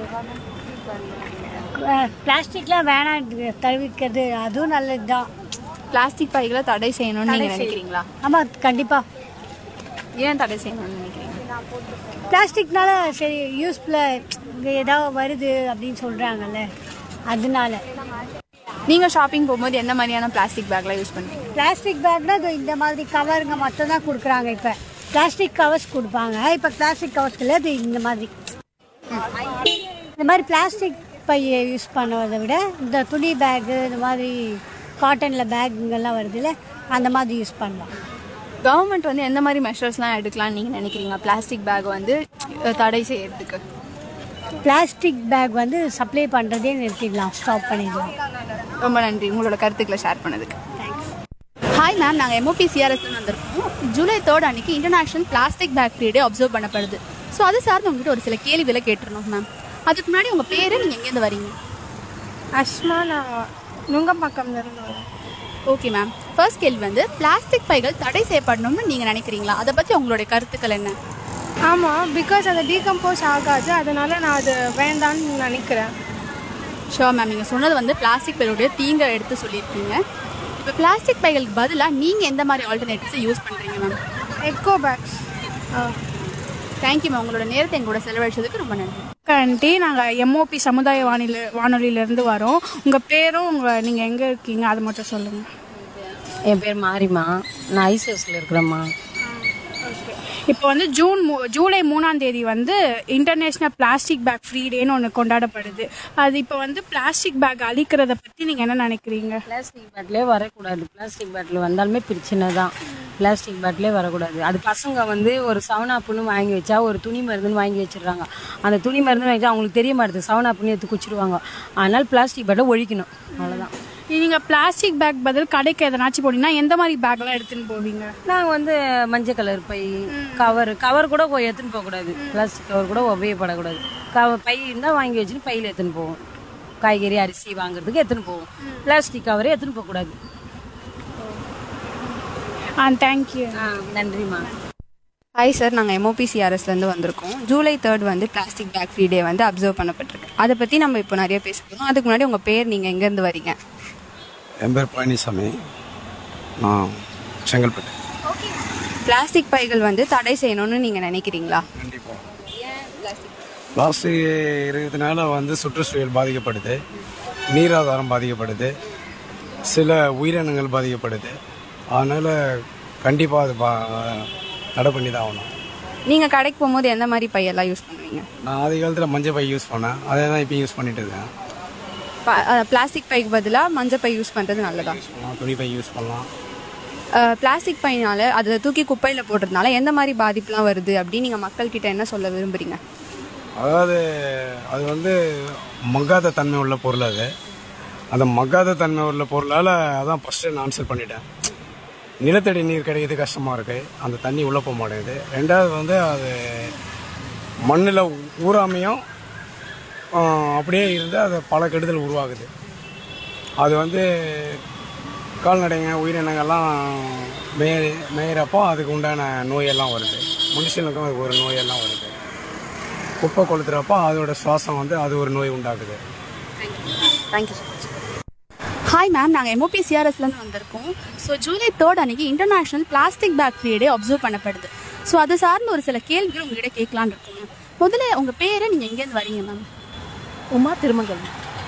பிளாஸ்டிக்லாம் வேணாம் தவிர்க்கிறது அதுவும் நல்லது தான் பிளாஸ்டிக் பைகளை தடை செய்யணும்னு நீங்க நினைக்கிறீங்களா ஆமாம் கண்டிப்பாக ஏன் தடை செய்யணும்னு நினைக்கிறீங்க பிளாஸ்டிக்னால சரி யூஸ்ஃபுல்ல ஏதாவது வருது அப்படின்னு சொல்கிறாங்கல்ல அதனால நீங்க ஷாப்பிங் போகும்போது எந்த மாதிரியான பிளாஸ்டிக் பேக்லாம் யூஸ் பண்ணுவீங்க பிளாஸ்டிக் பேக்னா இது இந்த மாதிரி கவருங்க மட்டும் தான் கொடுக்குறாங்க இப்போ பிளாஸ்டிக் கவர்ஸ் கொடுப்பாங்க இப்போ பிளாஸ்டிக் கவர்ஸ் இல்லை இது இந்த மாதிரி இந்த மாதிரி பிளாஸ்டிக் பையை யூஸ் பண்ணுவதை விட இந்த துணி பேக்கு இந்த மாதிரி காட்டனில் பேக்குங்கெல்லாம் வருதுல்ல அந்த மாதிரி யூஸ் பண்ணலாம் கவர்மெண்ட் வந்து எந்த மாதிரி மெஷர்ஸ்லாம் எடுக்கலாம்னு நீங்க நினைக்கிறீங்க பிளாஸ்டிக் பேக் வந்து அஹ், தடை செய்யறதுக்கு பிளாஸ்டிக் பேக் வந்து சப்ளை பண்ணுறதே நிறுத்திடலாம் ஸ்டாப் பண்ணிடலாம் ரொம்ப நன்றி உங்களோட கருத்துக்களை ஷேர் பண்ணதுக்கு ஹாய் மேம் நாங்கள் எம்ஓபி சிஆர்எஸ்ல வந்திருக்கோம் ஜூலை தேர்ட் அன்னைக்கு international plastic bag free day observe பண்ணப்படுது ஸோ அது சார்ந்து உங்ககிட்ட ஒரு சில கேள்விகளை கேட்டுருந்தோம் மேம் அதுக்கு முன்னாடி உங்கள் பேர் நீங்கள் எங்கேருந்து வரீங்க அஷ்மா நான் நுங்கம்பாக்கம் இருந்து வரேன் ஓகே மேம் ஃபர்ஸ்ட் கேள்வி வந்து பிளாஸ்டிக் பைகள் தடை செய்யப்படணும்னு நீங்கள் நினைக்கிறீங்களா அதை பற்றி உங்களுடைய கருத்துக்கள் என்ன ஆமாம் பிகாஸ் அது டீகம்போஸ் ஆகாது அதனால நான் அது வேண்டான்னு நினைக்கிறேன் ஷோர் மேம் நீங்கள் சொன்னது வந்து பிளாஸ்டிக் பைகளுடைய தீங்கை எடுத்து சொல்லியிருக்கீங்க இப்போ பிளாஸ்டிக் பைகளுக்கு பதிலாக நீங்கள் எந்த மாதிரி ஆல்டர்னேட்டிவ்ஸை யூஸ் பண்ணுறீங்க ma'am eco bags thank you ma'am உங்களோட நேரத்தை எங்களோட செலவழிச்சதுக்கு ரொம்ப நன்றி கண்டி நாங்கள் எம்ஓபி சமுதாய வானிலை வானொலியிலேருந்து வரோம் உங்கள் பேரும் உங்கள் நீங்கள் எங்கே இருக்கீங்க அதை மட்டும் சொல்லுங்கள் என் பேர் மாரிம்மா நான் ஐசிஎஸ்ல இருக்கிறேம்மா இப்போ வந்து ஜூன் மூ ஜூலை மூணாம் தேதி வந்து இன்டர்நேஷ்னல் பிளாஸ்டிக் பேக் ஃப்ரீ டேன்னு ஒன்று கொண்டாடப்படுது அது இப்போ வந்து பிளாஸ்டிக் பேக் அழிக்கிறத பற்றி நீங்கள் என்ன நினைக்கிறீங்க பிளாஸ்டிக் பேட்லேயே வரக்கூடாது பிளாஸ்டிக் பேட்டில் வந்தாலுமே பிரச்சனை தான் பிளாஸ்டிக் பேட்லேயே வரக்கூடாது அது பசங்க வந்து ஒரு சவனாப்புன்னு வாங்கி வச்சா ஒரு துணி மருந்துன்னு வாங்கி வச்சிடுறாங்க அந்த துணி மருந்து வாங்கி அவங்களுக்கு தெரிய மாட்டேது சவனாப்புன்னு எடுத்து குச்சிடுவாங்க அதனால் பிளாஸ்டிக் பேட்டை ஒழிக்கணும் அவ்வளோதான் நீங்கள் பிளாஸ்டிக் பேக் பதில் கடைக்கு எதனாச்சும் போனீங்கன்னா எந்த மாதிரி பேக்லாம் எடுத்துன்னு போவீங்க நாங்கள் வந்து மஞ்சள் கலர் பை கவர் கவர் கூட போய் எடுத்துன்னு போகக்கூடாது பிளாஸ்டிக் கவர் கூட உபயோகப்படக்கூடாது கவர் பை இருந்தால் வாங்கி வச்சுன்னு பையில் எடுத்துன்னு போவோம் காய்கறி அரிசி வாங்குறதுக்கு எடுத்துன்னு போவோம் பிளாஸ்டிக் கவரே எடுத்துன்னு போகக்கூடாது ஆ தேங்க்யூ ஆ நன்றிம்மா ஹாய் சார் நாங்கள் எம்ஓபி சிஆர்எஸ்லேருந்து வந்திருக்கோம் ஜூலை தேர்ட் வந்து பிளாஸ்டிக் பேக் ஃப்ரீ டே வந்து அப்சர்வ் பண்ணப்பட்டிருக்கு அதை பற்றி நம்ம இப்போ நிறைய பேச போகிறோம் அதுக்கு முன்னாடி உங்கள் பேர் நீங்கள் எங்கேருந்து வரீங்க என் பேர் பழனிசாமி நான் செங்கல்பட்டு பிளாஸ்டிக் பைகள் வந்து தடை செய்யணும்னு நீங்கள் நினைக்கிறீங்களா கண்டிப்பாக பிளாஸ்டிக் இருக்கிறதுனால வந்து சுற்றுச்சூழல் பாதிக்கப்படுது நீராதாரம் பாதிக்கப்படுது சில உயிரினங்கள் பாதிக்கப்படுது அதனால் கண்டிப்பாக அது பா தடை பண்ணி தான் ஆகணும் நீங்கள் கடைக்கு போகும்போது எந்த மாதிரி பையெல்லாம் யூஸ் பண்ணுவீங்க நான் ஆதி காலத்தில் மஞ்சள் பை யூஸ் பண்ணேன் அதே தான் இப்போ யூஸ் பண்ணிட்டு இருக்கேன் பிளாஸ்டிக் பைக்கு பதிலாக மஞ்சள் பை யூஸ் பண்ணுறது நல்லதா யூஸ் பண்ணலாம் துணி பை யூஸ் பண்ணலாம் பிளாஸ்டிக் பையனால அதை தூக்கி குப்பையில் போடுறதுனால எந்த மாதிரி பாதிப்புலாம் வருது அப்படின்னு நீங்கள் மக்கள்கிட்ட என்ன சொல்ல விரும்புறீங்க அதாவது அது வந்து மக்காத தன்மை உள்ள பொருள் அது அந்த மக்காத தன்மை உள்ள பொருளால் அதான் ஃபஸ்ட்டு நான் ஆன்சர் பண்ணிட்டேன் நிலத்தடி நீர் கிடைக்கிறது கஷ்டமாக இருக்குது அந்த தண்ணி உள்ளே போக மாட்டேங்குது ரெண்டாவது வந்து அது மண்ணில் ஊறாமையும் ஆஹ், அப்படியே இருந்து அது பல கெடுதல் உருவாகுது அது வந்து கால்நடைங்க உயிரினங்கள்லாம் மே மேயிறப்போ அதுக்கு உண்டான நோயெல்லாம் வருது மனுஷனுக்கும் அதுக்கு ஒரு நோயெல்லாம் வருது குப்பை கொளுத்துறப்போ அதோட சுவாசம் வந்து அது ஒரு நோய் உண்டாக்குது thank you so much hi ma'am நாங்கள் எம்ஓபி சிஆர்எஸ்லேருந்து வந்திருக்கோம் ஸோ ஜூலை தேர்ட் அன்னைக்கு international plastic bag free day observe பண்ணப்படுது ஸோ அது சார்ந்த ஒரு சில கேள்விகள் உங்ககிட்ட கேட்கலான்னு இருக்கோம் மேம் முதல்ல உங்கள் பேரை நீங்கள் எங்கேருந்து வரீங்க ma'am Uma Thirumangal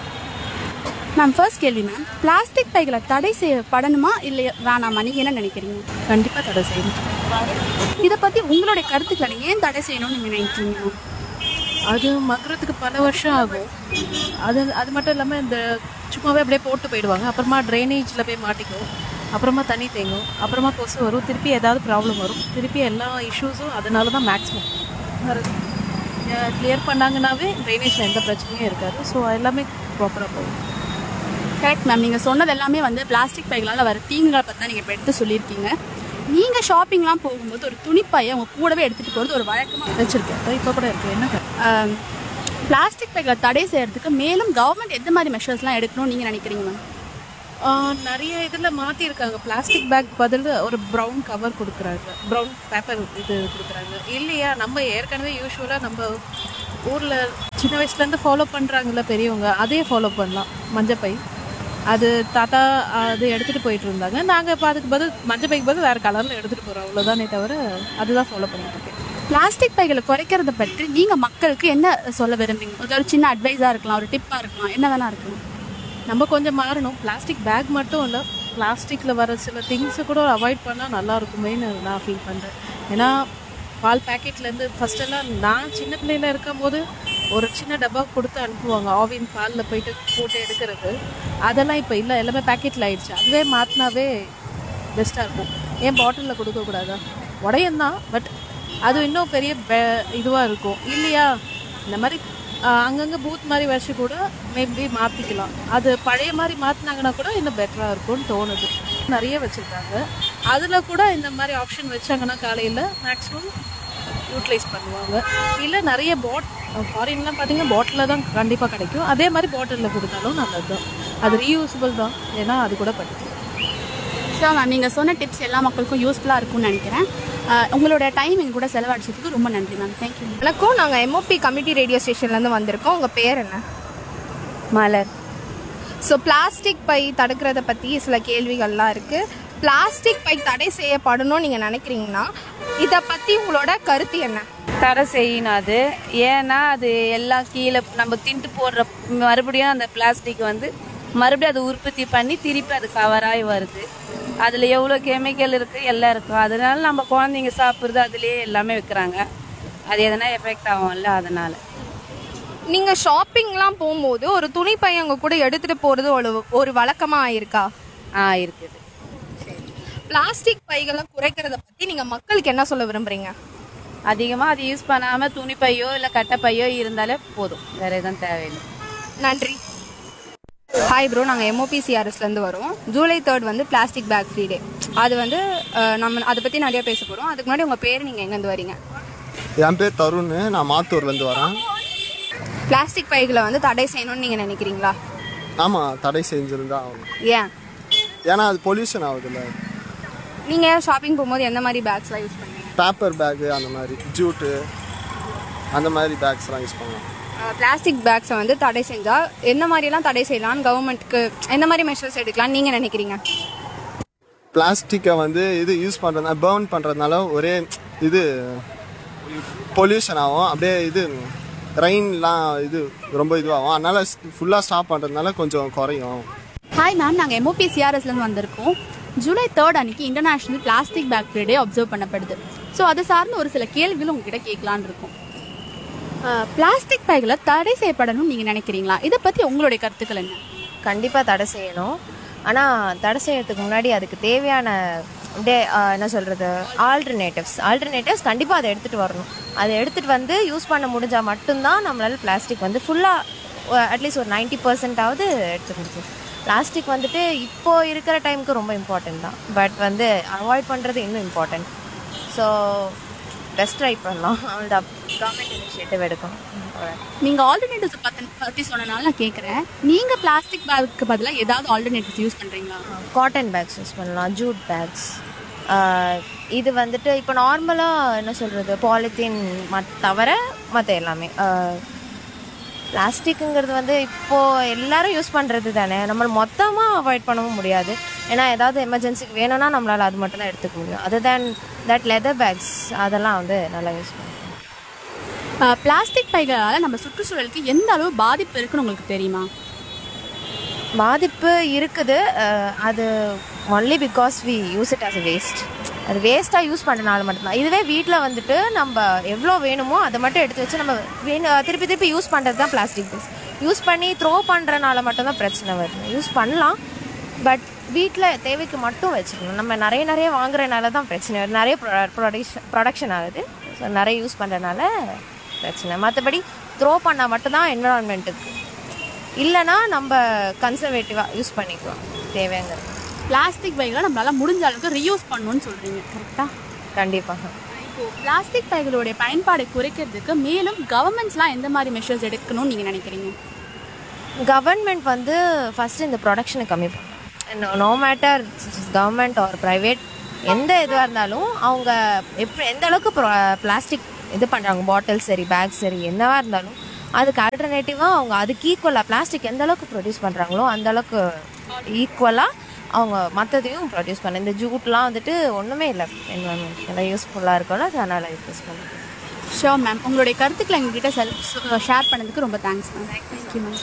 ma'am first கேள்வி மேம் பிளாஸ்டிக் பைகளை தடை செய்யப்படணுமா இல்லை வேணாமா நீங்கள் என்ன நினைக்கிறீங்க கண்டிப்பாக தடை செய்யணும் இதை பற்றி உங்களுடைய கருத்துக்களை ஏன் தடை செய்யணும்னு நீங்கள் நினைக்கிறீங்க மேம் அது மக்குறதுக்கு பல வருஷம் ஆகும் அது அது மட்டும் இல்லாமல் இந்த சும்மாவே அப்படியே போட்டு போயிடுவாங்க அப்புறமா ட்ரைனேஜில் போய் மாட்டிக்கும் அப்புறமா தண்ணி தேங்கும் அப்புறமா கொசு வரும் திருப்பி ஏதாவது ப்ராப்ளம் வரும் திருப்பி எல்லா இஷ்யூஸும் அதனால தான் மேக்ஸிமம் வருது கிளியர் பண்ணாங்கன்னாவே ட்ரைனேஜில் எந்த பிரச்சனையும் இருக்காது ஸோ எல்லாமே ப்ராப்பராக போகும் கரெக்ட் மேம் நீங்கள் சொன்னது எல்லாமே வந்து பிளாஸ்டிக் பைகளால் வர தீங்குகளை பற்றி தான் நீங்கள் இப்போ எடுத்து சொல்லியிருக்கீங்க நீங்கள் ஷாப்பிங்லாம் போகும்போது ஒரு துணிப்பையை உங்கள் கூடவே எடுத்துகிட்டு போகிறது ஒரு வழக்கமாக வச்சுருக்கேன் இப்போ கூட இருக்குது என்ன பிளாஸ்டிக் பைகளை தடை செய்யறதுக்கு மேலும் கவர்மெண்ட் எந்த மாதிரி மெஷர்ஸ்லாம் எடுக்கணும்னு நீங்கள் நினைக்கிறீங்க மேம் ஆஹ் நிறைய இதில் மாற்றிருக்காங்க பிளாஸ்டிக் பேக் பதில் ஒரு ப்ரௌன் கவர் கொடுக்குறாங்க ப்ரௌன் பேப்பர் இது கொடுக்குறாங்க இல்லையா நம்ம ஏற்கனவே யூஸ்வலாக நம்ம ஊரில் சின்ன வயசுலேருந்து ஃபாலோ பண்ணுறாங்கல்ல பெரியவங்க அதே ஃபாலோ பண்ணலாம் மஞ்சப்பை அது தாத்தா அது எடுத்துகிட்டு போயிட்டு இருந்தாங்க நாங்கள் இப்போ அதுக்கு பதில் மஞ்சப்பைக்கு பதில் வேறு கலரில் எடுத்துகிட்டு போகிறோம் அவ்வளோதானே தவிர அதுதான் ஃபாலோ பண்ணிட்டு இருக்கேன் பிளாஸ்டிக் பைகளை குறைக்கிறத பற்றி நீங்க மக்களுக்கு என்ன சொல்ல விரும்புறீங்க ஒரு சின்ன அட்வைஸா இருக்கலாம் ஒரு டிப்பா இருக்கலாம் என்ன வேணா இருக்கலாம் நம்ம கொஞ்சம் மாறணும் பிளாஸ்டிக் பேக் மட்டும் இல்லை பிளாஸ்டிக்கில் வர சில திங்ஸை கூட அவாய்ட் பண்ணால் நல்லா இருக்குமேன்னு நான் ஃபீல் பண்ணுறேன் ஏன்னா பால் பேக்கெட்லேருந்து ஃபஸ்ட்டெல்லாம் நான் சின்ன பிள்ளையில இருக்கும்போது ஒரு சின்ன டப்பா கொடுத்து அனுப்புவாங்க ஆவின் பாலில் போயிட்டு போட்டு எடுக்கிறது அதெல்லாம் இப்போ இல்லை எல்லாமே பேக்கெட்டில் ஆயிடுச்சு அதுவே மாற்றினாவே பெஸ்ட்டாக இருக்கும் ஏன் பாட்டிலில் கொடுக்கக்கூடாதா உடையம் தான் பட் அது இன்னும் பெரிய இதுவாக இருக்கும் இல்லையா இந்த மாதிரி ஆஹ், அங்கங்க பூத் மாதிரி வச்சு கூட மேபி மாற்றிக்கலாம் அது பழைய மாதிரி மாற்றினாங்கன்னா கூட இன்னும் பெட்டராக இருக்கும்னு தோணுது நிறைய வச்சுருக்காங்க அதில் கூட இந்த மாதிரி ஆப்ஷன் வச்சாங்கன்னா காலையில் மேக்ஸிமம் யூட்டிலைஸ் பண்ணுவாங்க இல்லை நிறைய பாட் ஃபாரின்லாம் பார்த்தீங்கன்னா பாட்டிலில் தான் கண்டிப்பாக கிடைக்கும் அதே மாதிரி பாட்டிலில் கொடுத்தாலும் நல்லது தான் அது ரீயூசபிள் தான் ஏன்னா அது கூட படிக்கும் ஷோ மேம் நீங்கள் சொன்ன டிப்ஸ் எல்லா மக்களுக்கும் யூஸ்ஃபுல்லாக இருக்கும்னு நினைக்கிறேன் அஹ் உங்களோட டைம் எங்க கூட செலவழிச்சதுக்கு ரொம்ப நன்றி மேம் தேங்க்யூ வணக்கம் நாங்கள் எம்ஓபி கமிட்டி ரேடியோ ஸ்டேஷன்லேருந்து வந்திருக்கோம் உங்கள் பேர் என்ன மலர் ஸோ பிளாஸ்டிக் பை தடுக்கிறத பற்றி சில கேள்விகள்லாம் இருக்குது பிளாஸ்டிக் பை தடை செய்யப்படணும்னு நீங்கள் நினைக்கிறீங்கன்னா இதை பற்றி உங்களோட கருத்து என்ன தடை செய்யணும் அது ஏன்னா அது எல்லாம் கீழே நம்ம தின்ட்டு போடுற மறுபடியும் அந்த பிளாஸ்டிக் வந்து மறுபடியும் அதை உற்பத்தி பண்ணி திருப்பி அது கவராகி வருது அதில் எவ்வளோ கெமிக்கல் இருக்குது எல்லாம் இருக்கும் அதனால நம்ம குழந்தைங்க சாப்பிட்றது அதுலேயே எல்லாமே வைக்கிறாங்க அது எதனா எஃபெக்ட் ஆகும்ல அதனால நீங்கள் ஷாப்பிங்லாம் போகும்போது ஒரு துணி பை அங்கே கூட எடுத்துகிட்டு போகிறது ஒரு ஒரு வழக்கமாக ஆயிருக்கா ஆ இருக்குது பிளாஸ்டிக் பைகளை குறைக்கிறத பற்றி நீங்கள் மக்களுக்கு என்ன சொல்ல விரும்புகிறீங்க அதிகமாக அது யூஸ் பண்ணாமல் துணிப்பையோ இல்லை கட்டைப்பையோ இருந்தாலே போதும் வேறு எதுவும் தேவையில்லை நன்றி ஹாய் ப்ரோ நாங்கள் எம்ஓபிசிஆர்எஸ்லேருந்து வரோம் ஜூலை தேர்ட் வந்து பிளாஸ்டிக் பேக் ஃப்ரீ டே அது வந்து அஹ், நம்ம அதை பற்றி நிறைய பேச போகிறோம் அதுக்கு முன்னாடி உங்கள் பேர் நீங்கள் எங்கேருந்து வரீங்க என் பேர் தருண் நான் மாத்தூர்லேருந்து வரேன் பிளாஸ்டிக் பைகளை வந்து தடை செய்யணும்னு நீங்கள் நினைக்கிறீங்களா ஆமாம் தடை செஞ்சிருந்தா ஆகணும் ஏன் ஏன்னா அது பொல்யூஷன் ஆகுதுல்ல நீங்கள் ஷாப்பிங் போகும்போது எந்த மாதிரி பேக்ஸ்லாம் யூஸ் பண்ணுவீங்க பேப்பர் பேக்கு அந்த மாதிரி ஜூட்டு அந்த மாதிரி பேக்ஸ்லாம் யூஸ் பண்ணலாம் பிளாஸ்டிக் பேக்ஸை வந்து தடை செஞ்சால் என்ன மாதிரிலாம் தடை செய்யலாம்னு கவர்மெண்ட்டுக்கு எந்த மாதிரி மெஷர்ஸ் எடுக்கலாம்னு நீங்கள் நினைக்கிறீங்க பிளாஸ்டிக்கை வந்து இது யூஸ் பண்ணுறதுனால பேர்ன் பண்ணுறதுனால ஒரே இது பொல்யூஷன் ஆகும் அப்படியே இது ரெயின்லாம் இது ரொம்ப இதுவாகும் அதனால ஃபுல்லாக ஸ்டாப் பண்ணுறதுனால கொஞ்சம் குறையும் ஹாய் மேம் நாங்கள் எம்ஓபி சிஆர்எஸ்லேருந்து வந்திருக்கோம் ஜூலை தேர்ட் அன்னைக்கு international plastic bag day observe பண்ணப்படுது ஸோ அது சார்ந்த ஒரு சில கேள்விகள் உங்ககிட்ட கேட்கலான்னு இருக்கும் பிளாஸ்டிக் பைகளை தடை செய்யப்படணும்னு நீங்கள் நினைக்கிறீங்களா இதை பற்றி உங்களுடைய கருத்துக்கள் என்ன கண்டிப்பாக தடை செய்யணும் ஆனால் தடை செய்யறதுக்கு முன்னாடி அதுக்கு தேவையான அப்படியே ஆஹ், என்ன சொல்கிறது ஆல்டர்னேட்டிவ்ஸ் ஆல்டர்னேட்டிவ்ஸ் கண்டிப்பாக அதை எடுத்துகிட்டு வரணும் அதை எடுத்துகிட்டு வந்து யூஸ் பண்ண முடிஞ்சால் மட்டும்தான் நம்மளால பிளாஸ்டிக் வந்து ஃபுல்லாக அட்லீஸ்ட் ஒரு நைன்ட்டி பர்சன்டாவது எடுத்து கொடுக்கும் பிளாஸ்டிக் வந்துட்டு இப்போ இருக்கிற டைமுக்கு ரொம்ப இம்பார்ட்டன்ட் தான் பட் வந்து அவாய்ட் பண்ணுறது இன்னும் இம்பார்ட்டன்ட் ஸோ பெஸ்ட் ட்ரை பண்ணலாம் அவ்வளோதான் கவர்மெண்ட் இனிஷியேட்டிவ் எடுக்கணும் அவ்வளவுதான். நீங்கள் ஆல்டர்னேட்டிவ்ஸ் பற்றி பற்றி சொன்னனால நான் கேட்குறேன் நீங்கள் பிளாஸ்டிக் பேக்கு பதிலாக ஏதாவது ஆல்டர்னேட்டிவ்ஸ் யூஸ் பண்ணுறீங்களா காட்டன் பேக்ஸ் யூஸ் பண்ணலாம் ஜூட் பேக்ஸ் இது வந்துட்டு இப்போ நார்மலாக என்ன சொல்கிறது பாலித்தீன் மத் தவிர மற்ற எல்லாமே பிளாஸ்டிக்குங்கிறது வந்து இப்போது எல்லாரும் யூஸ் பண்ணுறது தானே நம்ம மொத்தமாக அவாய்ட் பண்ணவும் முடியாது ஏன்னா ஏதாவது எமர்ஜென்சிக்கு வேணும்னா நம்மளால் அது மட்டும் தான் எடுத்துக்க முடியும் other than that leather bags அதெல்லாம் வந்து நல்லா யூஸ் பண்ணுவோம் பிளாஸ்டிக் பைகளால் நம்ம சுற்றுச்சூழலுக்கு எந்த அளவு பாதிப்பு இருக்குன்னு உங்களுக்கு தெரியுமா பாதிப்பு இருக்குது அஹ், அது only because we use it as a waste அது வேஸ்ட்டாக யூஸ் பண்ணனால மட்டும்தான் இதுவே வீட்டில் வந்துட்டு நம்ம எவ்வளோ வேணுமோ அதை மட்டும் எடுத்து வச்சு நம்ம வேணும் திருப்பி திருப்பி யூஸ் பண்ணுறது தான் பிளாஸ்டிக் வேஸ்ட் யூஸ் பண்ணி த்ரோ பண்ணுறனால மட்டும்தான் பிரச்சனை வருது யூஸ் பண்ணலாம் பட் வீட்டில் தேவைக்கு மட்டும் வச்சுக்கணும் நம்ம நிறைய நிறைய வாங்குறதுனால தான் பிரச்சனை வருது நிறைய ப்ரொடக்ஷன் ப்ரொடக்ஷன் ஆகுது ஸோ நிறைய யூஸ் பண்ணுறதுனால பிரச்சனை மற்றபடி த்ரோ பண்ணால் மட்டும்தான் என்விரான்மெண்ட்டுக்கு இல்லைன்னா நம்ம கன்சர்வேட்டிவாக யூஸ் பண்ணிக்குவோம் தேவைங்கிறது பிளாஸ்டிக் பைகளை நம்மளால முடிஞ்ச அளவுக்கு ரீயூஸ் பண்ணணும்னு சொல்கிறீங்க கரெக்டாக கண்டிப்பாக இப்போ பிளாஸ்டிக் பைகளுடைய பயன்பாடை குறைக்கிறதுக்கு மேலும் கவர்மெண்ட்ஸ்லாம் எந்த மாதிரி மெஷர்ஸ் எடுக்கணும்னு நீங்கள் நினைக்கிறீங்க கவர்மெண்ட் வந்து ஃபஸ்ட்டு இந்த ப்ரொடக்ஷனை கம்மி பண்ணணும் no matter government or private எந்த இதுவாக இருந்தாலும் அவங்க எப்படி எந்த அளவுக்கு பிளாஸ்டிக் இது பண்ணுறாங்க பாட்டில் சரி பேக் சரி என்னவா இருந்தாலும் அதுக்கு ஆல்டர்னேட்டிவாக அவங்க அதுக்கு ஈக்குவலாக பிளாஸ்டிக் எந்த அளவுக்கு ப்ரொடியூஸ் பண்ணுறாங்களோ அந்த அளவுக்கு ஈக்குவலாக அவங்க மற்றதையும் ப்ரொடியூஸ் பண்ண இந்த ஜூட்லாம் வந்துட்டு ஒன்றுமே இல்லை என்வரன்மெண்ட் எல்லாம் யூஸ்ஃபுல்லாக இருக்கும்ல அதனால் யூஸ் பண்ணுறேன் ஷோர் மேம் உங்களுடைய கருத்துக்களை எங்ககிட்ட செல் ஷேர் பண்ணதுக்கு ரொம்ப தேங்க்ஸ் மேம் தேங்க்யூ மேம்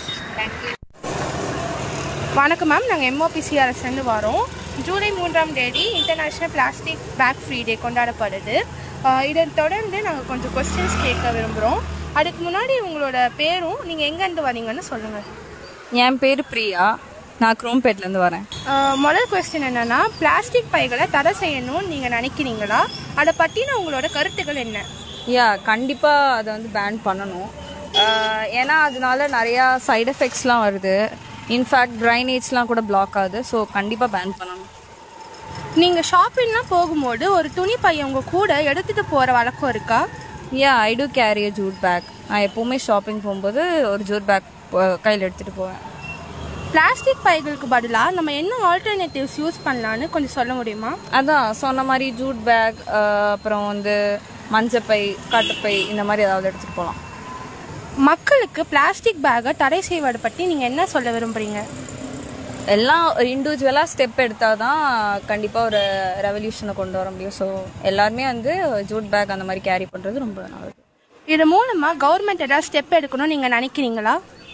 வணக்கம் மேம் நாங்கள் எம்ஓபிசிஆர்எஸ்லேருந்து வரோம் ஜூலை மூன்றாம் தேதி international plastic bag free day கொண்டாடப்படுது ஆஹ் இதை தொடர்ந்து நாங்கள் கொஞ்சம் கொஸ்டின்ஸ் கேட்க விரும்புகிறோம் அதுக்கு முன்னாடி உங்களோட பேரும் நீங்கள் எங்கேருந்து வரீங்கன்னு சொல்லுங்கள் என் பேர் பிரியா நான் குரோம்பேட்லேருந்து வரேன் முதல் கொஸ்டின் என்னென்னா பிளாஸ்டிக் பைகளை தடை செய்யணும்னு நீங்கள் நினைக்கிறீங்களா அதை பற்றின உங்களோட கருத்துக்கள் என்ன யா கண்டிப்பாக அதை வந்து பேன் பண்ணணும் ஆஹ் ஏன்னா அதனால நிறையா சைடு எஃபெக்ட்ஸ்லாம் வருது இன்ஃபேக்ட் ட்ரைனேஜ்லாம் கூட பிளாக் ஆகுது ஸோ கண்டிப்பாக பேன் பண்ணணும் நீங்கள் ஷாப்பிங்லாம் போகும்போது ஒரு துணி பையை உங்கள் கூட எடுத்துகிட்டு போகிற வழக்கம் இருக்கா yeah I do carry a jute bag நான் எப்போவுமே ஷாப்பிங் போகும்போது ஒரு ஜூட் பேக் கையில் எடுத்துகிட்டு போவேன் பிளாஸ்டிக் பைகளுக்கு பதிலாக நம்ம என்ன ஆல்டர்னேட்டிவ்ஸ் யூஸ் பண்ணலான்னு கொஞ்சம் சொல்ல முடியுமா அதான் சொன்ன மாதிரி ஜூட் பேக் அப்புறம் வந்து மஞ்சப்பை கட்டுப்பை இந்த மாதிரி ஏதாவது எடுத்துகிட்டு போகலாம் மக்களுக்கு பிளாஸ்டிக் பேக்கை தடை செய்வதை பற்றி நீங்கள் என்ன சொல்ல விரும்புகிறீங்க எல்லாம் இண்டிவிஜுவலாக ஸ்டெப் எடுத்தால் தான் கண்டிப்பாக ஒரு ரெவல்யூஷனை கொண்டு வர முடியும் ஸோ எல்லாருமே வந்து ஜூட் பேக் அந்த மாதிரி கேரி பண்ணுறது ரொம்ப நல்லது இது மூலமாக கவர்மெண்ட் ஏதாவது ஸ்டெப் எடுக்கணும்னு நீங்கள் நினைக்கிறீங்களா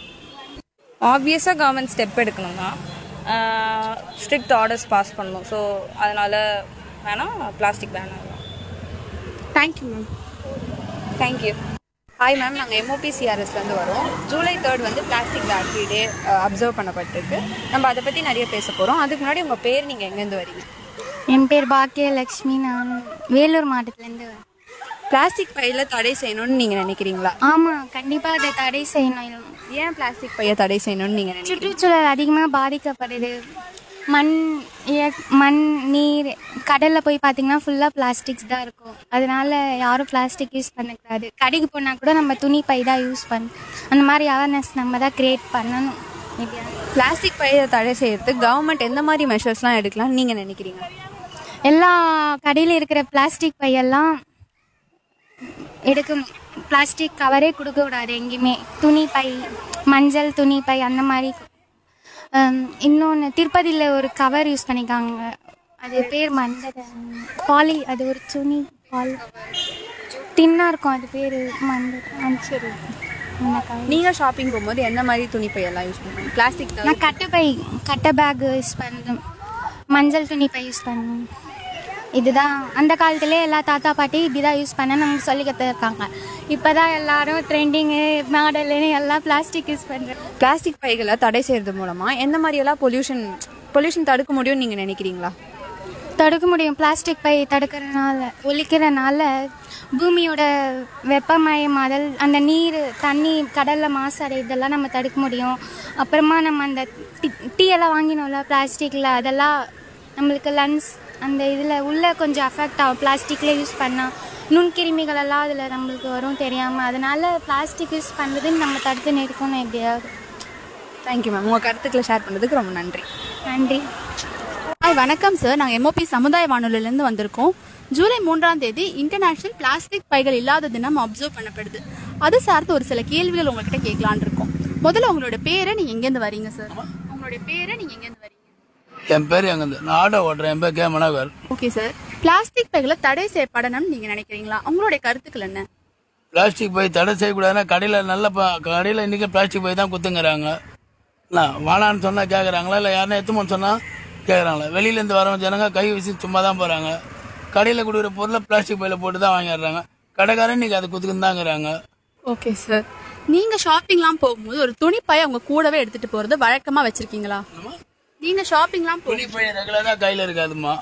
ஆப்வியஸாக கவர்மெண்ட் ஸ்டெப் எடுக்கணும் தான் ஸ்ட்ரிக்ட் ஆர்டர்ஸ் பாஸ் பண்ணணும் ஸோ அதனால் வேணால் பிளாஸ்டிக் பேன் ஆகலாம் thank you ma'am thank you hi ma'am நாங்கள் எம்ஓபிசிஆர்எஸ்லேருந்து வரோம் ஜூலை தேர்ட் வந்து plastic bag free day observe பண்ணப்பட்டிருக்கு நம்ம அதை பற்றி நிறைய பேச போகிறோம் அதுக்கு முன்னாடி உங்கள் பேர் நீங்கள் எங்கேருந்து வரீங்க என் பேர் பாக்கியலக்ஷ்மி நான் வேலூர் மாவட்டத்துலேருந்து வரேன் பிளாஸ்டிக் பையில் தடை செய்யணும்னு நீங்கள் நினைக்கிறீங்களா ஆமாம் கண்டிப்பாக அதை தடை செய்யணும் ஏன் பிளாஸ்டிக் பையை தடை செய்யணும்னு நீங்கள் நினைக்கிறீங்க சுற்றுச்சூழல் அதிகமாக பாதிக்கப்படுது மண் இய- மண் நீர் கடலில் போய் பார்த்தீங்கன்னா ஃபுல்லாக பிளாஸ்டிக்ஸ் தான் இருக்கும் அதனால யாரும் பிளாஸ்டிக் யூஸ் பண்ணக்கூடாது கடைக்கு போனால் கூட நம்ம துணி பை தான் யூஸ் பண்ணணும் அந்த மாதிரி அவேர்னஸ் நம்ம தான் க்ரியேட் பண்ணணும் எப்படியாவது பிளாஸ்டிக் பையை தடை செய்யறதுக்கு கவர்மெண்ட் எந்த மாதிரி மெஷர்ஸ்லாம் எடுக்கலாம்னு நீங்கள் நினைக்கிறீங்க எல்லா கடையில் இருக்கிற பிளாஸ்டிக் பையெல்லாம் எடுக்கணும் பிளாஸ்டிக் கவரே கொடுக்கக்கூடாது எங்கேயுமே துணி பை மஞ்சள் துணி பை அந்த மாதிரி இன்னொன்று திருப்பதியில் ஒரு கவர் யூஸ் பண்ணிக்காங்க அது பேர் மஞ்சள் பாலி அது ஒரு துணி பால் தின்னாக இருக்கும் அது பேர் மஞ்சள் மஞ்சள் அந்த cover. நீங்கள் ஷாப்பிங் போகும்போது எந்த மாதிரி துணி பையெல்லாம் யூஸ் பண்ணுவீங்க பிளாஸ்டிக் நான் கட்டை பை கட்டை பேக் யூஸ் பண்ணுறேன் மஞ்சள் துணி பை யூஸ் பண்ணுவேன் இதுதான் அந்த காலத்திலே எல்லா தாத்தா பாட்டி இப்படிதான் யூஸ் பண்ண நமக்கு சொல்லி கற்றுருக்காங்க இப்போ தான் எல்லாரும் ட்ரெண்டிங்கு மாடலுன்னு எல்லாம் பிளாஸ்டிக் யூஸ் பண்ணுறேன் பிளாஸ்டிக் பைகளை தடை செய்யறது மூலமாக எந்த மாதிரியெல்லாம் பொல்யூஷன் பொல்யூஷன் தடுக்க முடியும்னு நீங்கள் நினைக்கிறீங்களா தடுக்க முடியும் பிளாஸ்டிக் பை தடுக்கிறனால ஒழிக்கிறனால பூமியோட வெப்பமயமாதல் அந்த நீர் தண்ணி கடலில் மாசடை இதெல்லாம் நம்ம தடுக்க முடியும் அப்புறமா நம்ம அந்த டி- டீ எல்லாம் வாங்கினோம்ல பிளாஸ்டிக்கில் அதெல்லாம் நம்மளுக்கு லன்ஸ் அந்த இதில் உள்ள கொஞ்சம் அஃபெக்ட் ஆகும் பிளாஸ்டிக்கில் யூஸ் பண்ணால் நுண்கிருமிகள் எல்லாம் அதில் நம்மளுக்கு வரும் தெரியாமல் அதனால பிளாஸ்டிக் யூஸ் பண்ணுறதுன்னு நம்ம தடுத்து நிறுத்தணும் எப்படியாவது தேங்க்யூ மேம் உங்கள் கருத்துக்களை ஷேர் பண்ணதுக்கு ரொம்ப நன்றி நன்றி ஹாய் வணக்கம் சார் நாங்கள் எம்ஓபி சமுதாய வானொலியிலேருந்து வந்திருக்கோம் ஜூலை மூன்றாம் தேதி இன்டர்நேஷனல் பிளாஸ்டிக் பைகள் இல்லாத தினம் அப்சர்வ் பண்ணப்படுது அது சார்ந்து ஒரு சில கேள்விகள் உங்ககிட்ட கேட்கலான்னு இருக்கோம் முதல்ல உங்களோட பேரை நீங்கள் எங்கேருந்து வரீங்க சார் உங்களுடைய பேரை நீங்கள் எங்கேருந்து வரீங்க என் பேர் எங்கேருந்து நான் ஆட்டோ ஓட்டுறேன் என் பேர் K Manohar okay sir plastic பைகளை தடை செய்யப்படணும்னு நீங்கள் நினைக்கிறீங்களா உங்களுடைய கருத்துக்கள் என்ன பிளாஸ்டிக் பை தடை செய்யக்கூடாதுன்னா கடையில் நல்ல ப- கடையில் இன்றைக்கி பிளாஸ்டிக் பை தான் குத்துங்கிறாங்க என்ன வேணான்னு சொன்னால் கேட்குறாங்களா இல்லை யாருன்னா எத்துமோன்னு சொன்னால் கேட்குறாங்களா வெளியிலேருந்து வரவங்க ஜனங்க கை வீசி சும்மா தான் போகிறாங்க கடையில் கொடுக்குற பொருளை பிளாஸ்டிக் பையில் போட்டு தான் வாங்கிடுறாங்க கடைக்காரன் இன்னைக்கு அதை குத்துக்குன்னு தாங்கிறாங்க ஓகே சார் நீங்கள் ஷாப்பிங்லாம் போகும்போது ஒரு துணிப்பை அவங்க கூடவே எடுத்துட்டு போகிறது வழக்கமாக வச்சிருக்கீங்களா நீங்கள் ஷாப்பிங்லாம் போ துணி பை ரெகுலராக கையில் இருக்காதுமா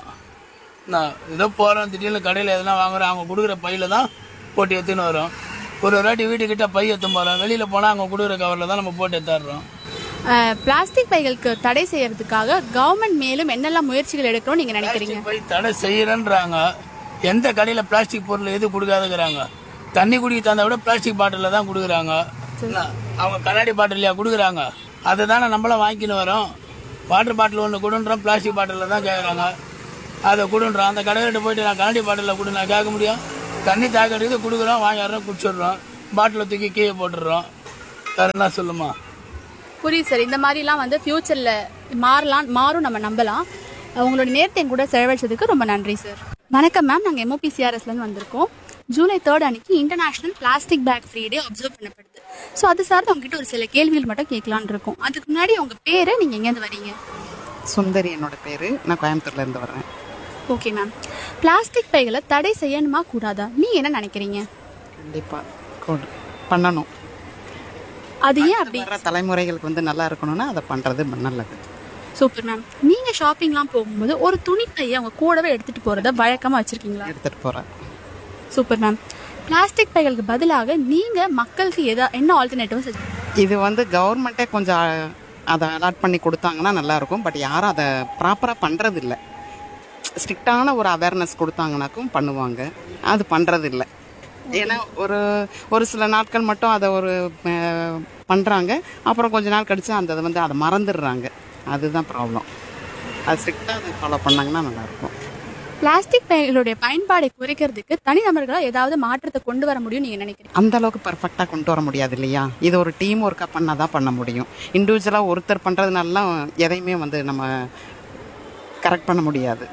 நான் ஏதோ போகிறோம் திடீர்னு கடையில் எதனா வாங்குறோம் அவங்க கொடுக்குற பையில தான் போட்டு எடுத்துன்னு வரோம் ஒரு ஒரு வாட்டி வீட்டுக்கிட்ட பை எடுத்துன்னு போகிறோம் வெளியில் போனால் அவங்க கொடுக்குற கவரில் தான் நம்ம போட்டு எடுத்துடுறோம் பிளாஸ்டிக் பைகளுக்கு தடை செய்யறதுக்காக கவர்மெண்ட் மேலும் என்னெல்லாம் முயற்சிகள் எடுக்கணும்னு நீங்கள் நினைக்கிறீங்க பை தடை செய்யறேன்றாங்க எந்த கடையில் பிளாஸ்டிக் பொருள் எது கொடுக்காதுங்கிறாங்க தண்ணி குடிக்க தந்தா விட பிளாஸ்டிக் பாட்டிலில் தான் கொடுக்குறாங்க என்ன, அவங்க கண்ணாடி பாட்டிலையா கொடுக்குறாங்க அதை தானே நம்மளாம் வாங்கின்னு வரோம் வாட்டர் பாட்டில் ஒன்று கொடுன்றோம் பிளாஸ்டிக் பாட்டிலில் தான் கேட்குறாங்க அதை கொடுன்றோம் அந்த கடையிட்ட போயிட்டு நான் கண்ணாடி பாட்டிலில் கொடு நான் கேட்க முடியும் தண்ணி தாக்கடிக்குது கொடுக்குறோம் வாங்கிடுறோம் குடிச்சிடுறோம் பாட்டிலை தூக்கி கீழே போட்டுடுறோம் வேற என்ன சொல்லுமா புரியுது சார் இந்த மாதிரிலாம் வந்து ஃப்யூச்சரில் மாறலாம் மாறும் நம்ம நம்பலாம் உங்களோட நேரத்தை என் கூட செலவழிச்சதுக்கு ரொம்ப நன்றி சார் வணக்கம் மேம் நாங்கள் எம்ஓபிசிஆர்எஸ்லேருந்து வந்திருக்கோம் ஜூலை தேர்ட் அன்னைக்கு international plastic bag free day observe பண்ணப்படுது ஸோ அது சார்ந்து உங்ககிட்ட ஒரு சில கேள்விகள் மட்டும் கேட்கலான்னு இருக்கோம் அதுக்கு முன்னாடி உங்கள் பேர் நீங்கள் எங்கேருந்து வரீங்க சுந்தரி என்னோட பேர் நான் கோயம்புத்தூர்லேருந்து வர்றேன் ஓகே மேம் பிளாஸ்டிக் பைகளை தடை செய்யணுமா கூடாதா நீ என்ன நினைக்கிறீங்க கண்டிப்பாக பண்ணணும் அது ஏன் அப்படி வர தலைமுறைகளுக்கு வந்து நல்லா இருக்கணும்னா அதை பண்ணுறது நல்லது சூப்பர் மேம் நீங்கள் ஷாப்பிங்லாம் போகும்போது ஒரு துணி பையை அவங்க கூடவே எடுத்துகிட்டு போகிறத வழக்கமாக வச்சுருக்கீங்களா எடுத்துகிட்டு போகிறேன் சூப்பர் மேம் பிளாஸ்டிக் பைகளுக்கு பதிலாக நீங்கள் மக்களுக்கு எதா என்ன ஆல்டர்னேட்டிவ் இது வந்து கவர்மெண்ட்டே கொஞ்சம் அ- அதை அலாட் பண்ணி கொடுத்தாங்கன்னா நல்லாயிருக்கும் பட் யாரும் அதை ப்ராப்பராக பண்ணுறது இல்லை ஸ்ட்ரிக்டான ஒரு அவேர்னஸ் கொடுத்தாங்கனாக்கும் பண்ணுவாங்க அது பண்ணுறது இல்லை ஏன்னா ஒரு ஒரு சில நாட்கள் மட்டும் அதை ஒரு அஹ், பண்றாங்க அப்புறம் கொஞ்ச நாள் கழிச்சு அந்த அதை வந்து அதை மறந்துடுறாங்க அதுதான் ப்ராப்ளம் அது ஸ்ட்ரிக்டாக அதை ஃபாலோ பண்ணாங்கன்னா நல்லாயிருக்கும் பிளாஸ்டிக் பைகளுடைய பயன்பாடை குறைக்கிறதுக்கு தனிநபர்களாக ஏதாவது மாற்றத்தை கொண்டு வர முடியும் நீங்கள் நினைக்கிறீங்க அந்த அளவுக்கு பர்ஃபெக்டாக கொண்டு வர முடியாது இல்லையா இது ஒரு டீம் ஒர்க்காக பண்ணால் தான் பண்ண முடியும் இண்டிவிஜுவலாக ஒருத்தர் பண்ணுறதுனால எதையுமே வந்து நம்ம கரெக்ட் பண்ண முடியாது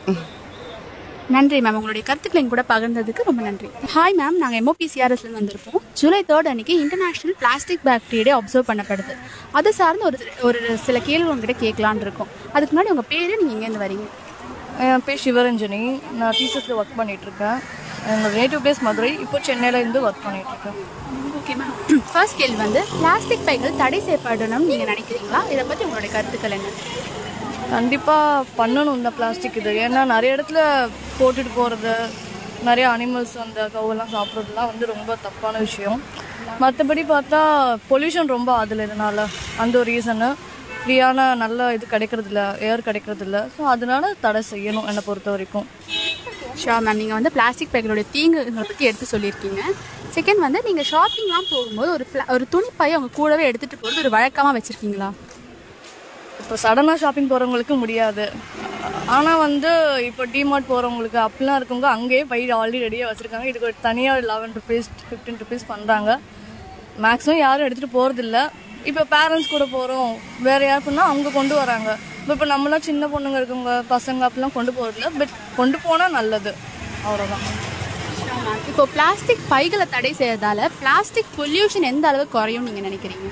நன்றி மேம் உங்களுடைய கருத்துக்களை எங்க கூட பகிர்ந்ததுக்கு ரொம்ப நன்றி ஹாய் மேம் நாங்கள் எம்ஓபிசிஆர்எஸ்ல வந்திருக்கோம் ஜூலை தேர்ட் அன்னைக்கு international plastic bag free day observe பண்ணப்படுது அது சார்ந்து ஒரு ஒரு சில கேள்வி உங்ககிட்ட கேட்கலான்னு இருக்கோம் அதுக்கு முன்னாடி உங்கள் பேர் நீங்கள் எங்கேருந்து வரீங்க என் பேர் சிவரஞ்சனி நான் டீச்சர்ஸில் ஒர்க் பண்ணிகிட்ருக்கேன் என்னோட நேட்டிவ் பிளேஸ் மதுரை இப்போ சென்னையில் இருந்து ஒர்க் பண்ணிகிட்ருக்கேன் ஓகே மேம் ஃபர்ஸ்ட் கேள்வி வந்து பிளாஸ்டிக் பைகள் தடை செய்யப்படணும்னு நீங்கள் நினைக்கிறீங்களா இதை பற்றி உங்களுடைய கருத்துக்கள் என்ன கண்டிப்பாக பண்ணணும் இந்த பிளாஸ்டிக் இது ஏன்னா நிறைய இடத்துல போட்டுட்டு போகிறது நிறைய அனிமல்ஸ் அந்த கவுலாம் சாப்பிட்றதுலாம் வந்து ரொம்ப தப்பான விஷயம் மற்றபடி பார்த்தா பொல்யூஷன் ரொம்ப ஆகுதுல இதனால அந்த ஒரு ரீசனு ஃப்ரீயான நல்ல இது கிடைக்கிறது இல்ல ஏர் கிடைக்கிறது இல்ல ஸோ அதனால தடை செய்யணும் என்னை பொறுத்த வரைக்கும் ஷா மேம் நீங்கள் வந்து பிளாஸ்டிக் பைகளோட தீங்குகளை பற்றி எடுத்து சொல்லியிருக்கீங்க செகண்ட் வந்து நீங்கள் ஷாப்பிங்லாம் போகும்போது ஒரு pla- ஒரு துணிப்பையை அவங்க கூடவே எடுத்துகிட்டு போகிறது ஒரு வழக்கமாக வச்சுருக்கீங்களா இப்போ சடனாக ஷாப்பிங் போகிறவங்களுக்கு முடியாது ஆனால் வந்து இப்போ டிமார்ட் போகிறவங்களுக்கு அப்படிலாம் இருக்கவங்க அங்கேயே பை ஆல்ரெடி ரெடியாக வச்சுருக்காங்க இதுக்கு ஒரு தனியாக லெவன் ருபீஸ் ஃபிஃப்டீன் ருபீஸ் பண்ணுறாங்க மேக்ஸிமம் யாரும் எடுத்துகிட்டு போகிறதில்ல இப்போ பேரண்ட்ஸ் கூட போகிறோம் வேறு யாருக்குன்னா அவங்க கொண்டு வராங்க இப்போ இப்போ நம்மளாம் சின்ன பொண்ணுங்க இருக்கவங்க பசங்க அப்படிலாம் கொண்டு போகிறதில்ல பட் கொண்டு போனால் நல்லது அவ்வளோதான் இப்போ பிளாஸ்டிக் பைகளை தடை செய்யறதால பிளாஸ்டிக் பொல்யூஷன் எந்த அளவுக்கு குறையும் நீங்கள் நினைக்கிறீங்க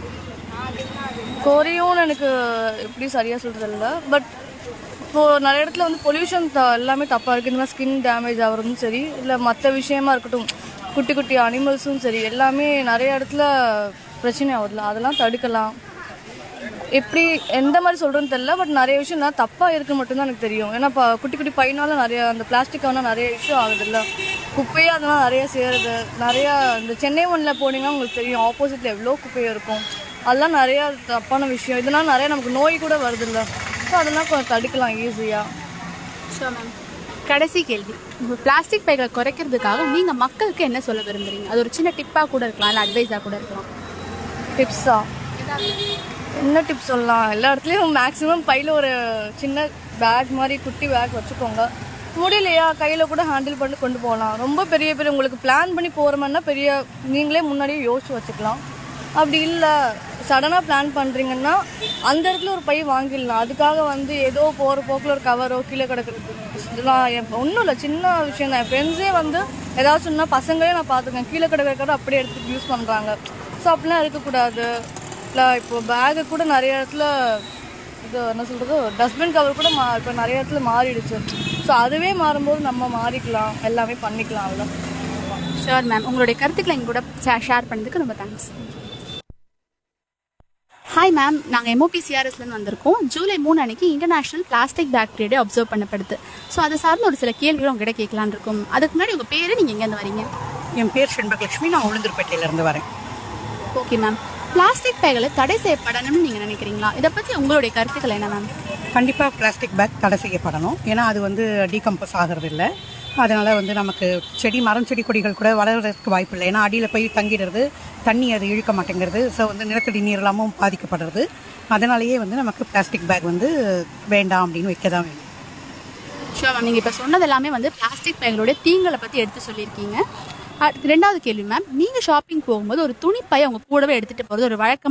குறையும்னு எனக்கு எப்படி சரியாக சொல்கிறது இல்லை பட் இப்போது நிறைய இடத்துல வந்து பொல்யூஷன் த எல்லாமே தப்பாக இருக்குது இந்த மாதிரி ஸ்கின் டேமேஜ் ஆகிறதும் சரி இல்லை மற்ற விஷயமா இருக்கட்டும் குட்டி குட்டி அனிமல்ஸும் சரி எல்லாமே நிறைய இடத்துல பிரச்சனை ஆகுதுல அதெல்லாம் தடுக்கலாம் எப்படி எந்த மாதிரி சொல்கிறேன்னு தெரியல பட் நிறைய விஷயம் நான் தப்பாக இருக்கு மட்டும்தான் எனக்கு தெரியும் ஏன்னா இப்போ குட்டி குட்டி பையனால நிறைய அந்த பிளாஸ்டிக் ஆனால் நிறைய இஷ்யூ ஆகுதுல்ல குப்பையே அதெல்லாம் நிறைய சேருது நிறையா இந்த சென்னை ஒன்றில் போனீங்கன்னா உங்களுக்கு தெரியும் ஆப்போசிட்டில் எவ்வளோ குப்பை இருக்கும் அதெல்லாம் நிறையா தப்பான விஷயம் இதனால் நிறைய நமக்கு நோய் கூட வருதுல்ல ஸோ அதெல்லாம் கொஞ்சம் தடுக்கலாம் ஈஸியாக ஷோ மேம் கடைசி கேள்வி இப்போ பிளாஸ்டிக் பைகளை குறைக்கிறதுக்காக நீங்கள் மக்களுக்கு என்ன சொல்ல விரும்புறீங்க அது ஒரு சின்ன டிப்பாக கூட இருக்கலாம் இல்லை அட்வைஸாக கூட இருக்கலாம் டிப்ஸா என்ன டிப்ஸ் சொல்லலாம் எல்லா இடத்துலையும் மேக்ஸிமம் பையில் ஒரு சின்ன பேக் மாதிரி குட்டி பேக் வச்சுக்கோங்க முடியலையா கையில் கூட ஹேண்டில் பண்ணி கொண்டு போகலாம் ரொம்ப பெரிய பெரிய உங்களுக்கு பிளான் பண்ணி போகிற மாதிரினா பெரிய நீங்களே முன்னாடியே யோசிச்சு வச்சுக்கலாம் அப்படி இல்லை சடனாக பிளான் பண்ணுறீங்கன்னா அந்த இடத்துல ஒரு பை வாங்கிடலாம் அதுக்காக வந்து ஏதோ போகிற போக்கில் ஒரு கவரோ கீழே கிடக்கிறது இதெல்லாம் என் ஒன்றும் இல்லை சின்ன விஷயம் தான் என் ஃப்ரெண்ட்ஸே வந்து ஏதாவது சொன்னால் பசங்களே நான் பார்த்துக்கேன் கீழே கிடக்கிற கவரை அப்படியே எடுத்து யூஸ் பண்ணுறாங்க ஸோ அப்படிலாம் இருக்கக்கூடாது இல்லை இப்போ பேகு கூட நிறைய இடத்துல இது என்ன சொல்கிறது டஸ்ட்பின் கவர் கூட மா இப்போ நிறைய இடத்துல மாறிடுச்சு ஸோ அதுவே மாறும்போது நம்ம மாறிக்கலாம் எல்லாமே பண்ணிக்கலாம் அவ்வளோ ஷோர் மேம் உங்களுடைய கருத்துக்களை எங்க கூட ஷேர் பண்ணதுக்கு ரொம்ப தேங்க்ஸ் ஹாய் மேம் நாங்கள் எம்ஓபிசிஆர்எஸ்லேருந்து வந்திருக்கோம் ஜூலை மூணு அன்னைக்கு international plastic bag day observe பண்ணப்படுது ஸோ அதை சார்ந்து ஒரு சில கேள்விகள் உங்ககிட்ட கேட்கலான்னு இருக்கும் அதுக்கு முன்னாடி உங்கள் பேர் நீங்கள் எங்கேருந்து வரீங்க என் பேர் செண்பகலட்சுமி நான் உளுந்தூர்பேட்டையிலேருந்து வரேன் ஓகே மேம் பிளாஸ்டிக் பைகளை தடை செய்யப்படணும்னு நீங்கள் நினைக்கிறீங்களா இதை பற்றி உங்களுடைய கருத்துக்கள் என்ன மேம் கண்டிப்பாக பிளாஸ்டிக் பேக் தடை செய்யப்படணும் ஏன்னா அது வந்து டீகம்போஸ் ஆகிறது இல்லை அதனால் வந்து நமக்கு செடி மரம் செடி கொடிகள் கூட வளர்கிறதுக்கு வாய்ப்பு இல்லை ஏன்னா அடியில் போய் தங்கிடுறது தண்ணி அது இழுக்க மாட்டேங்கிறது ஸோ வந்து நிலத்தடி நீர் எல்லாமும் பாதிக்கப்படுறது அதனாலேயே வந்து நமக்கு பிளாஸ்டிக் பேக் வந்து வேண்டாம் அப்படின்னு வைக்க தான் வேணும் ஷோர் மேம் நீங்கள் இப்போ சொன்னது எல்லாமே வந்து பிளாஸ்டிக் பைகளுடைய தீங்களை பற்றி எடுத்து சொல்லியிருக்கீங்க அடுத்து ரெண்டாவது கேள்வி மேம் நீங்கள் ஷாப்பிங் போகும்போது ஒரு துணி பை அவங்க கூடவே எடுத்துகிட்டு போகிறது ஒரு வழக்கம்